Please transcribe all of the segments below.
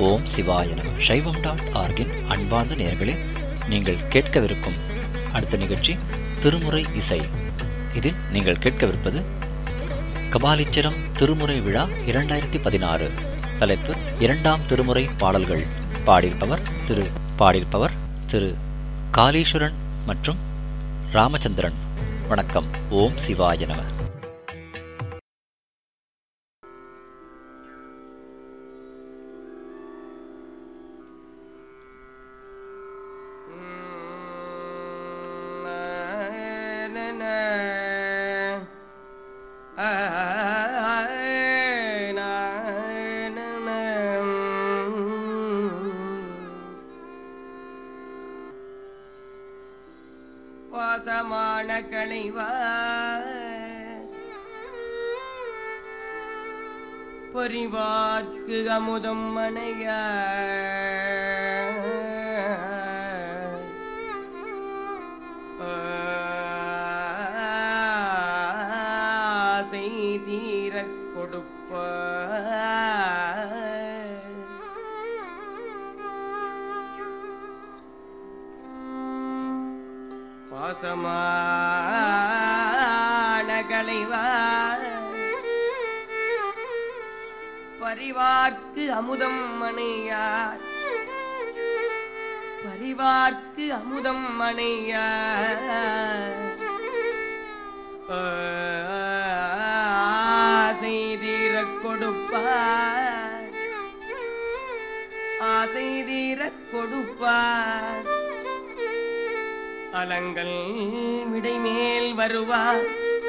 ஓம் சிவாய நம சைவம் டாட் ஆர்கின் அன்பார்ந்த நேயர்களே நீங்கள் கேட்கவிருக்கும் அடுத்த நிகழ்ச்சி திருமுறை இசை இதில் நீங்கள் கேட்கவிருப்பது கபாலீச்சரம் திருமுறை விழா இரண்டாயிரத்தி பதினாறு தலைப்பு இரண்டாம் திருமுறை பாடல்கள் பாடியிருப்பவர் திரு பாடியிருப்பவர் திரு காளீஸ்வரன் மற்றும் ராமச்சந்திரன் வணக்கம் ஓம் சிவாய நம வாசமான களைவா பொறிவார்க்கு அமுதம் மனைய செய்தீர கொடுப்ப பாசமான களைவா பரிவார்க்கு அமுதம் மனையார் பரிவார்க்கு அமுதம் மனையார் ஆசை தீர கொடுப்பார் ஆசை தீர கொடுப்பார் அலங்கள் விடைமேல் வருவார்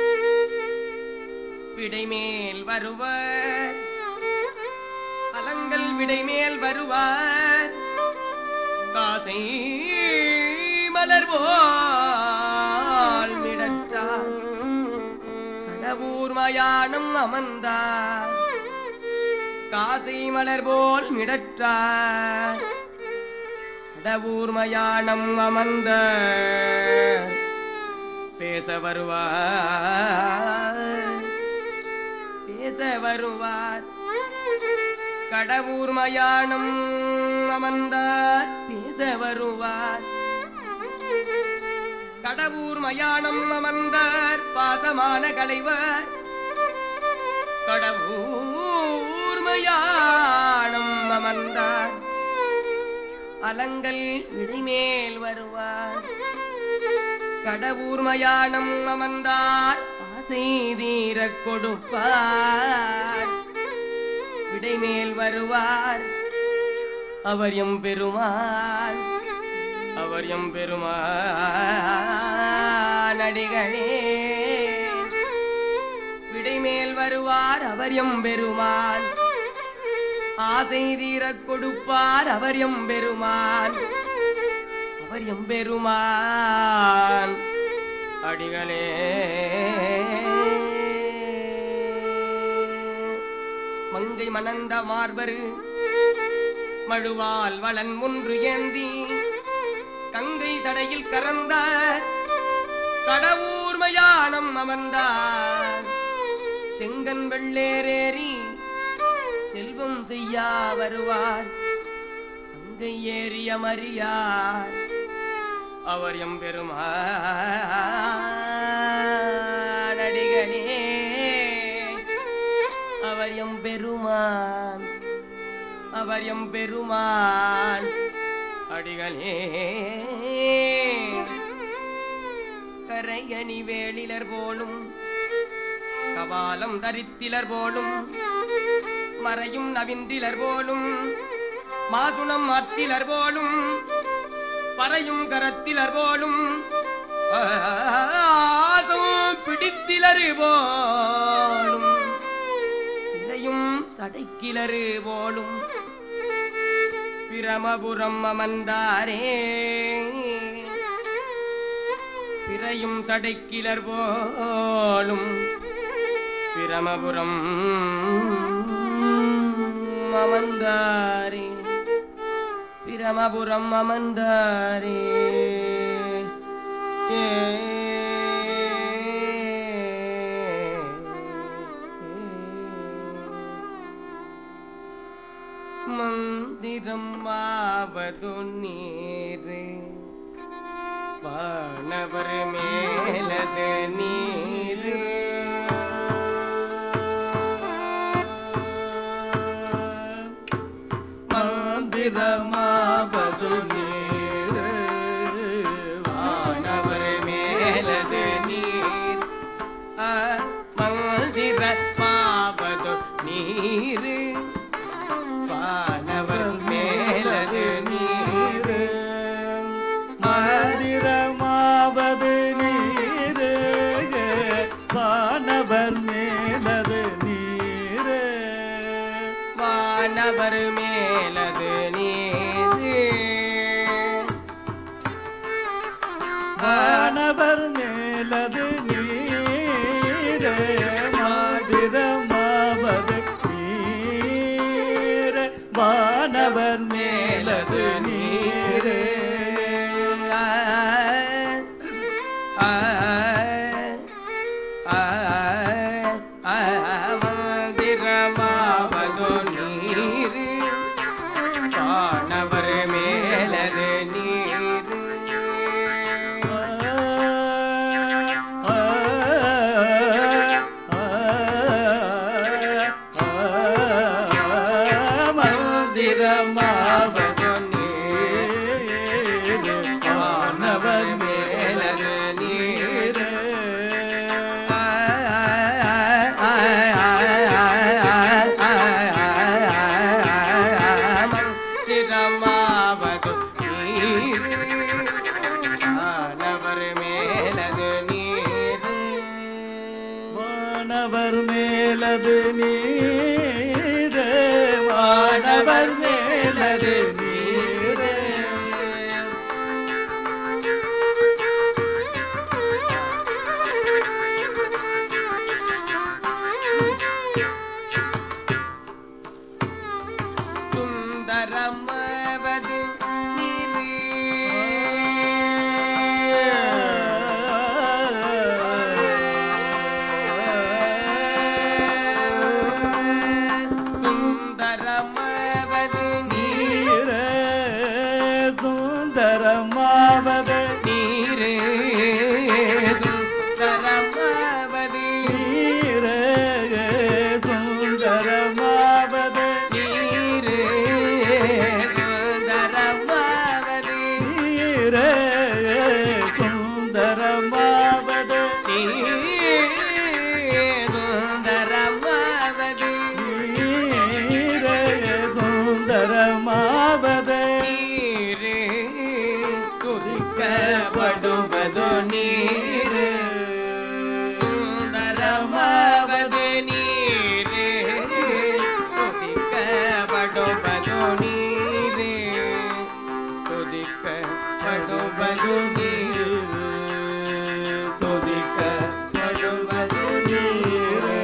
விடைமேல் வருவார் அலங்கள் விடைமேல் வருவார் காசை மலர்வோல் மிடற்றார் கடவுர் மயானம் அமர்ந்தார் காசை மலர் போல் மிடற்றார் கடவுர் மயானம் அமர்ந்த பேச வருவார் பேச வருவார் கடவுர் மயானம் அமர்ந்தார் பேச வருவார் கடவுர் மயானம் அமர்ந்தார் பாசமான கலைவர் கடவுர் மயானம் அமர்ந்தார் அலங்கள் விடைமேல் வருவார் கடவுர் மயானம் அமர்ந்தார் ஆசை தீர கொடுப்பார் விடைமேல் வருவார் அவர் எம் பெருமான் அவர் எம் பெருமான் அடிகளே விடைமேல் வருவார் அவர் எம் பெருமான் ஆசை தீரக் கொடுப்பார் அவர் எம் பெருமான் அவர் எம் பெருமான் அடிகளே மங்கை மணந்த மார்பரு மழுவால் வளன் ஒன்று ஏந்தி கங்கை சடையில் கறந்தார் கடவுர் மயானம் அமர்ந்தார் செங்கன் வெள்ளேரேறி செல்வம் செய்யா வருவார் அங்கை ஏறிய மறியார் அவர் எம் பெருமானடிகளே அவர் எம் பெருமான் அவர் எம் பெருமான் அடிகளே கரையணி வேளிலர் போலும் கபாலம் தரித்திலர் போலும் மறையும் நவிந்திலர் போலும் மாதுணம் அத்திலர் போலும் பறையும் கரத்திலர் போலும் ஆதும் பிடித்திலரு போலும் இலையும் சடைக்கிலரு போலும் பிரமபுரம் அமர்ந்தாரே பிறையும் சடைக்கிலர் போலும் பிரமபுரம் அமர்ந்தாரே பிரமபுரம் அமர்ந்தாரே ஏ மங்க மந்திரம் ஆவது நீரு வானவர் மேலது நீரு மந்திரமாவது நீரு வானவர் மேலது நீர் ஆ, மந்திர பாவது நீரு வானவர் மேலது நீரு மந்திரமாவது நீரு வானவர் மேலது நீரு வானவர் மேலது நீரு வானவர் மேலது நீரு மந்திரமாவது நீரு வானவர் மேலது நீரு மந்திரமாவது நீரு வானவர் மேலது நீரு மந்திரமாவது நீரு வானவர் மேலது நீரு மந்திரமாவது நீரு வானவர் மேலது நீரு வானவர் மேலது நீரு வானவர் மேலது நீரு சுந்தரமாவது நீரு சுந்தரமாவது நீர் நீர சுந்தரமாவது நீரு சுந்தரமாவது நீர சுந்தரமாவது நீரு சுந்தரமாவது நீர சுந்தரமாவது சுந்தரமாவது நீர சுந்தரமாவது நீரு குதிக்கப்படுவதோ நீரு சுந்தரமாவது நீரு குதிக்கப்படுவதோ நீரு குதிக்கப்படுவதோ நீரு துதிக்கப்படுவதோ நீரு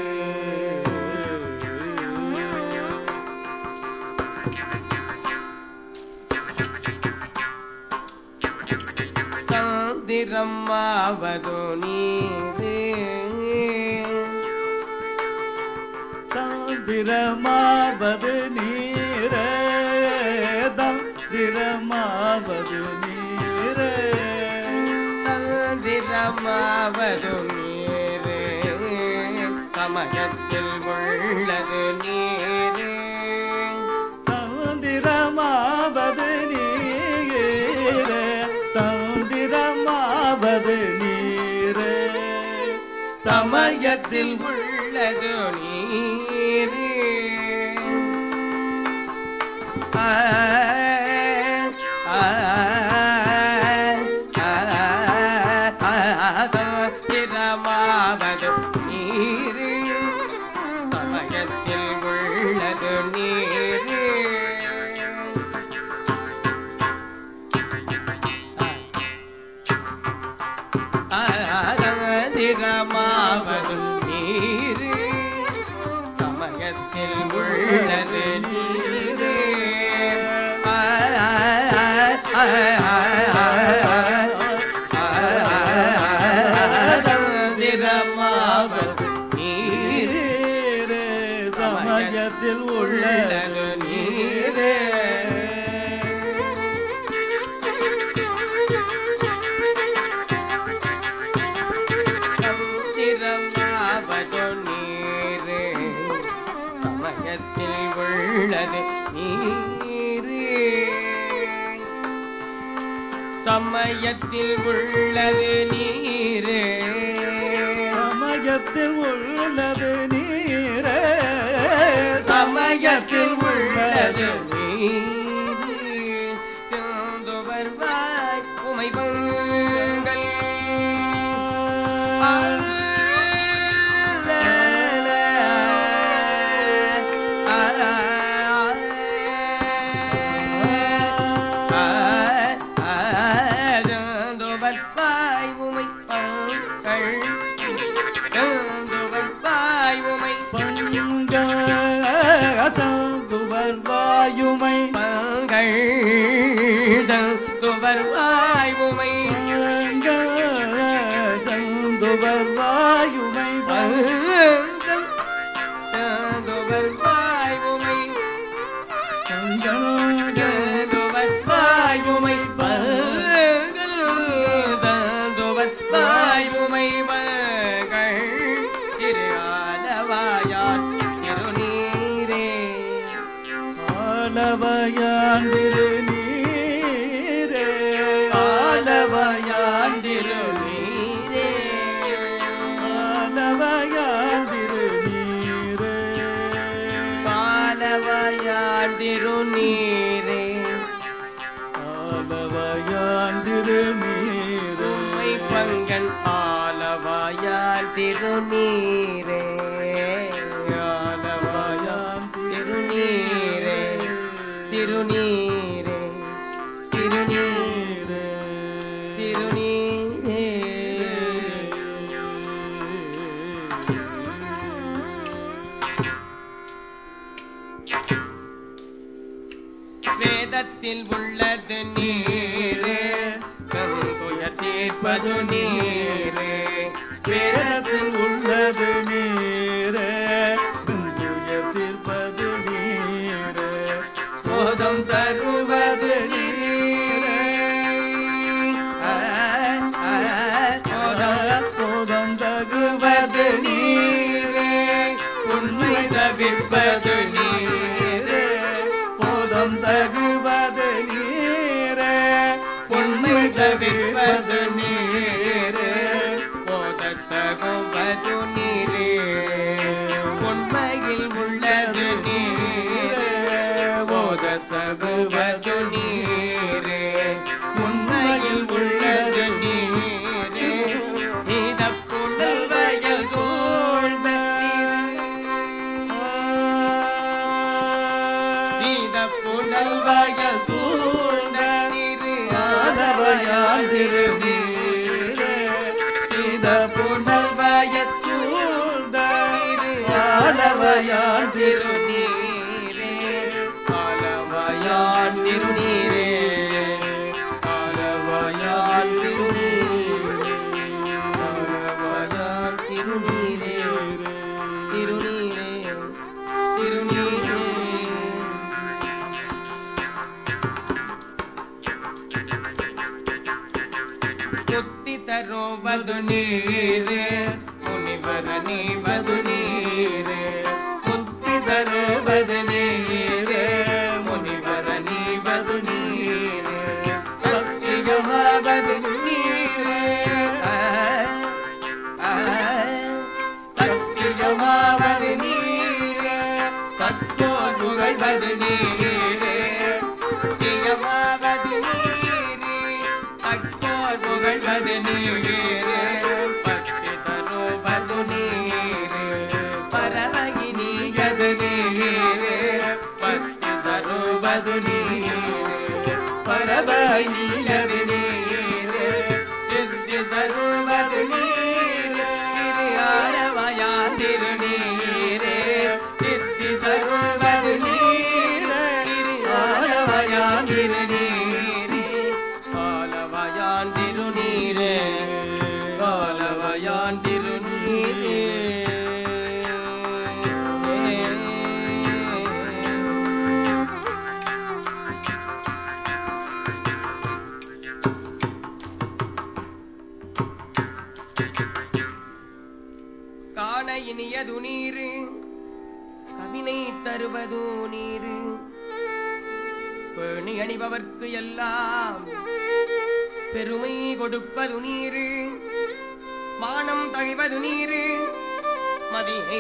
தந்திரமாவதோ நீரு தந்திரமாவது நீர தந்திரமாவது நீர தந்திரமாவது நீரு சமயத்தில் உள்ளது நீரு தந்திரமாவது நீர தந்திரமாவது நீர சமயத்தில் உள்ளது நீரு ஆ, ஆ, ஆ, ஆ, தந்திரமாவது நீரு சமயத்தில் உள்ளது நீரு ஆதிரமாவது நீரு சமயத்தில் உள்ளது நீரு ஆதிரமாவது நீரு நீரே சமயத்தில் உள்ளது நீரு நீரு சமயத்தில் உள்ளது நீரே சமயத்தில் உள்ளது நீரே சமயத்தில் உள்ளது நீரு செந்து வருவாய் உமை பங்கள் பங்கசந்துவர் வாயுமை பங்கசந்துவர் வாயுமை ஆலவயாண்டிரு நீரே ஆலவயாண்டிரு ஆலவயாண்டிரு நீரே பாலவயாண்டிரு நீரே ஆலவயாண்டிரு நீரே உம்மை பங்கன் ஆலவாயால் திருநீரே ஆலவாயால் திருநீரே திருநீரே திருநீரே திருநீரே வேதத்தில் உள்ளது நீரே கருங்குய தீர்ப்பது நீரே வேதத்தில் உள்ளது நீரே துஞ்சுயர் தீர்ப்பது நீரே போதம் தருவது நீரே ஆ, ஆ, போதம் போதம் தருவது நீரே உண்மை தவிர்ப்பது நீரே போதம் தகுவது நீரே உண்மை தவிர்ப்பது நீரே போதத்தகுவது நீரே உண்மையில் உள்ளது நீரே போதத்தகுவது நீரே உண்மையில் உள்ளது நீரே நீத புடல் வயல் சூழ்ந்த நீத புடல் வயல் சூழ்ந்த நீரு ஆலவயாண்டிரு நீரே நீரே நீத புடல் வயல் சூழ்ந்த ஆலவயான் ஆலவயாண்டிரு திருநீரே ஆலவயான் திருநீரே ஆலவயான் திருநீரே ஆலவயான் திருநீரே திருநீரே திருநீரே ಮುತ್ತಿ ತರೋಬದು ನೀರೇ ಮುನಿವರ ನೀವದು ನೀರೇ ಮುತ್ತಿ ತರೋಬದು ನೀರೇ ಮುನಿವರ ನೀವದು ನೀರೇ ಸತ್ಯವಾಗದು ನೀರೇ ಆ, ಆ, ಸತ್ಯವಾಗದು ನೀರೇ ಸತ್ಯೋರ್ புகழ்வது நீரே திகமாவது நீரே அக்கோர் புகழ்வது நீரே பக்தி தருவது நீரே பரவகி நீயது நீரே பக்தி தருவது நீரே பரவகி நீயது நீரே சித்தி தருவது நீரே திரு ஆரவயா திருநீரே சித்தி தருவது நீரே திரு ஆரவயா திருநீரே ஆலவயான் திருநீரே ஆலவயான் திருநீரே காண இனியது நீரு கவினை தருவதோ நீரு பேணி அணிபவர்க்கு எல்லாம் பெருமை கொடுப்பது நீரு மானம் தகைவது நீரு மதியை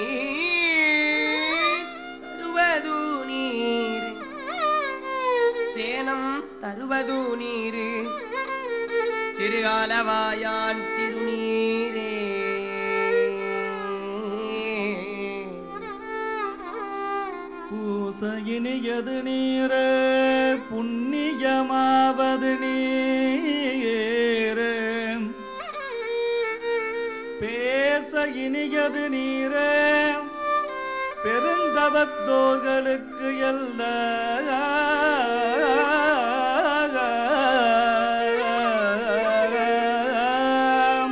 தருவது நீர் சேனம் தருவது நீரு திரு ஆலவாயான் திருநீரே பூசையினியது நீர புண்ணியமாவது நீர பேச இனியது நீர பெருந்தவத்தோர்களுக்கு எல்லாம்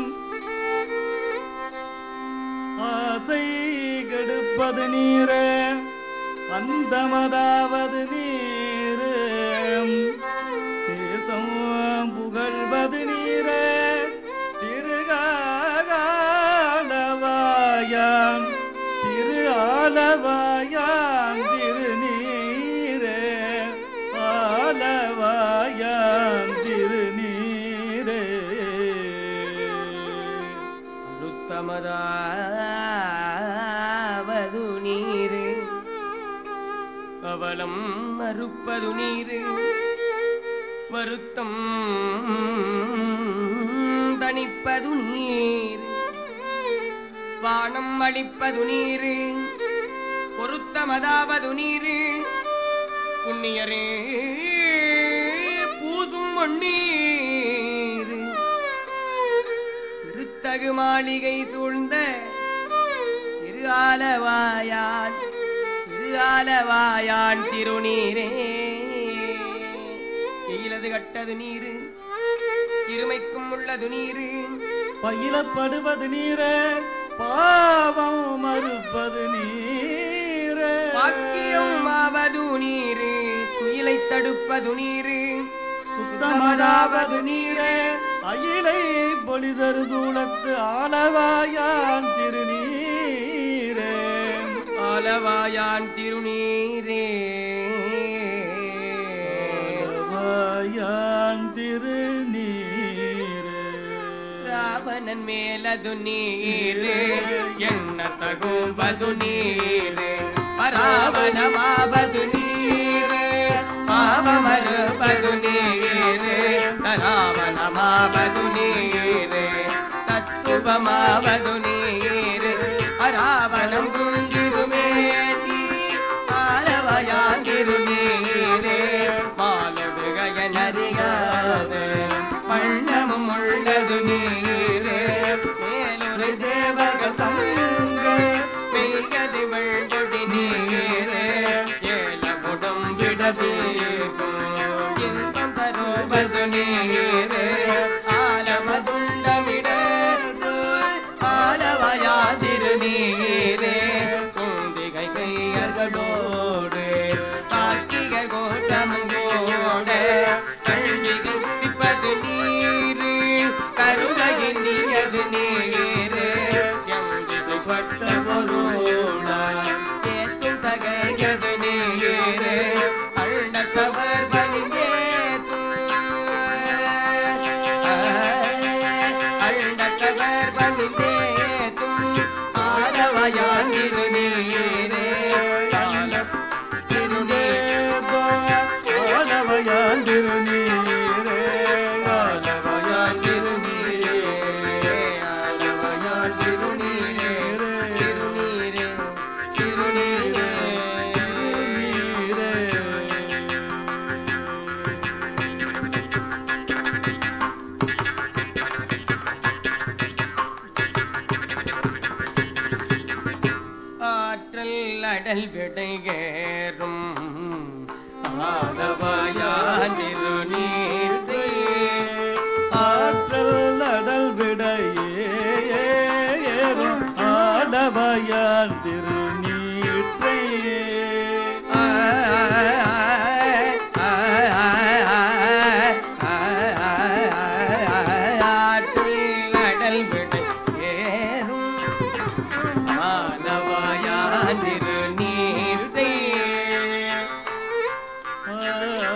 ஆசை கெடுப்பது நீர அந்தமதாவது நீரு தேசம் புகழ்வது நீர திருகாலவாயான் திரு ஆலவாயான் திருநீரே ஆலவாயான் திருநீரே அழுத்தமதாவது நீரு கவலம் மறுப்பது நீரு வருத்தம் தணிப்பது நீர் வானம் அளிப்பது நீரு பொருத்தமதாவது நீரு புண்ணியரே பூசும் மண்ணீர் திருத்தகு மாளிகை சூழ்ந்த திரு ஆலவாயான் திரு ஆலவாயான் திருநீரே எயிலது கட்டது நீரு இருமைக்கும் உள்ளது நீரு பயிலப்படுவது நீரே பாவம் மறுப்பது நீரே வாக்கியம் ஆவது நீரு துயிலை தடுப்பது நீரு சுத்தமதாவது நீரே அயிலை பொலிதரு தூளத்து ஆலவாயான் திருநீரே ஆலவாயான் திருநீரே ஆலவாயான் திருநீரே ராவணன் மேலது நீரு என்ன தகுவது நீரு பராவணமாவது நீரு பாவமறுபது நீரு ராவணமாவது நீரு தத்துவமாவது நீரு அராவணம் குஞ்சிருமேனி ஆலவயாந்திரு நீரே மாலடுகையனறியாது வண்ணமும் உள்ளது நீரே மேலொரு தேவர்கள் தங்க பெய்கது வெள்கொடி நீரே ஏலமுடம் விடதீர்க்கும் இன்பம் தருவது நீரே ஆலமதுண்டமிட ஆலவயாதிரு நீரே குந்திகை கையர்களோடு சாக்கிகர் கோட்டமங்கோட கல்விகை சிப்பது நீரு கருகையின் நீயது நீரே எம்பிகை பட்ட பொருளாய் ஏற்றும் தகையது நீரே அள்ளத்தவர் அள்ளத்தவர் பணிந்தேத்தும் ஆரவயான் திருநீரே திருநீரே ஆலவாயான் திருநீரே ஆலவயான் திருநீரே ஆலவயான் திருநீரே திருநீரே திருநீரே ஆற்றல் அடல் விடைகேறும் ஆலவயான் திருநீரே ஆற்றல் நடல் விடையேறும் ஆடவையான் திருநீற்றை ஆற்றில் அடல் விடை ஏறும் ஆலவாயான் திருநீரே ஆ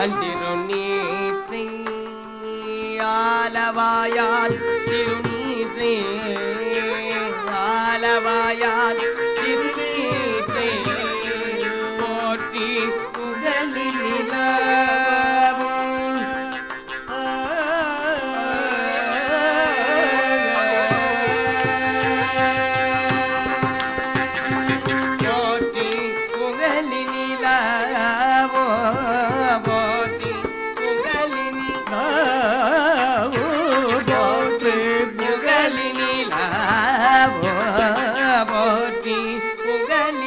ஆலவாயான் திருநீற்றை ஆலவாயான் திருநீற்றை ஆலவாயான் திருநீற்றை போற்றி புகழில் நிலவும் போற்றி புகழி நிலவோ போற்றி புகழி போற்றி புகழி நிலவோ போற்றி புகழி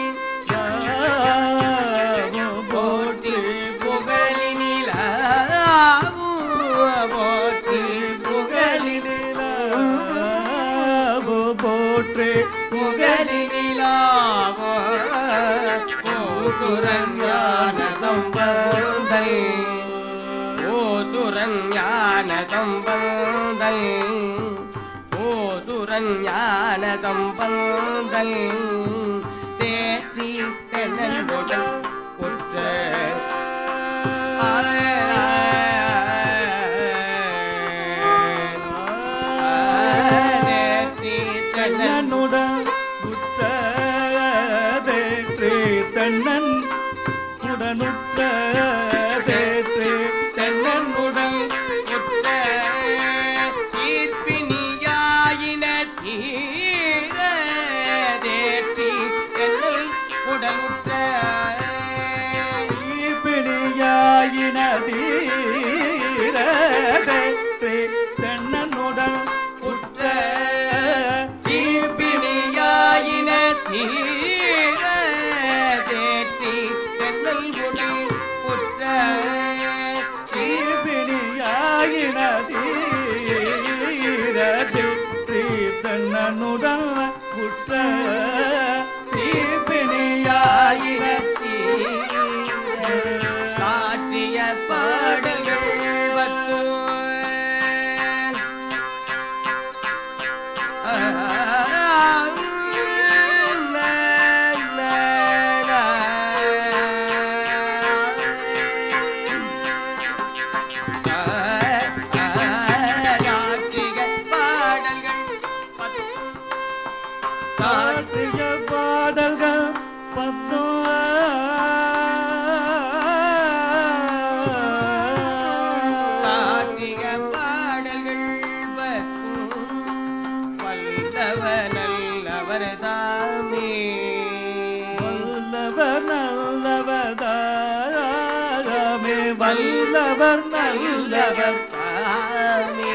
போற்றி புகழி நிலவோ போற்றி புகழி போற்றே புகழி நிலாவோ ஓதுரஞான சம்பந்தை ஓதுரஞான சம்பந்தை ஓதுரஞான சம்பந்தை தேற்றி தென்னல் முதல் ஒற்ற தேற்றி தென்னல் தன்னனுடன் உற்ற தேற்றே தன்னன் உடனுற்ற தேற்றே தென்னன்முடல் ஒத்த ஈர்ப்பினியாயின தீர தேற்றி தென்னல் உடல் உற்ற பிணியாயின தீர தேற்றே தன்னனுடன் உற்ற ஈர்ப்பினியாயின தீர தேற்றி தென்னல் உடல் உற்ற பிணியாயின தீர தேற்றே தன்னனுடன் உற்ற தீப்பிணியாயின காற்றிய பாடல்கள் பத்து கார்த்திக பாடல்கள் பத்து காற்றிய பாடல்கள் பத்தோ கார்த்திக பாடல்கள் பத்தும் வல்லவ நல்லவர் தாமே வல்லவர் நல்லவதாமே வல்லவர் நல்லவர் தாமே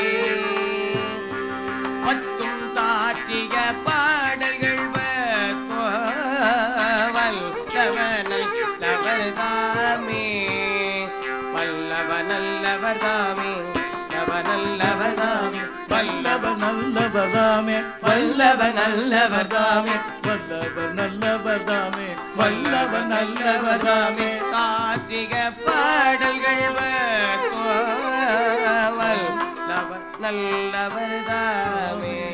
பத்தும் சாற்றிய பாடல்கள் வல்லவ நல்லவர் தாமே வல்லவ நல்லவர் தாமே லவ நல்லவர் தாமே வல்லவ வல்லவ நல்லவதாமே வல்லவ நல்லவர் தாமே வல்லவ நல்லவதாமே வல்லவ நல்லவர் தாமே கார்த்திக பாடல்கள் வல்லவ நல்லவர் தாமே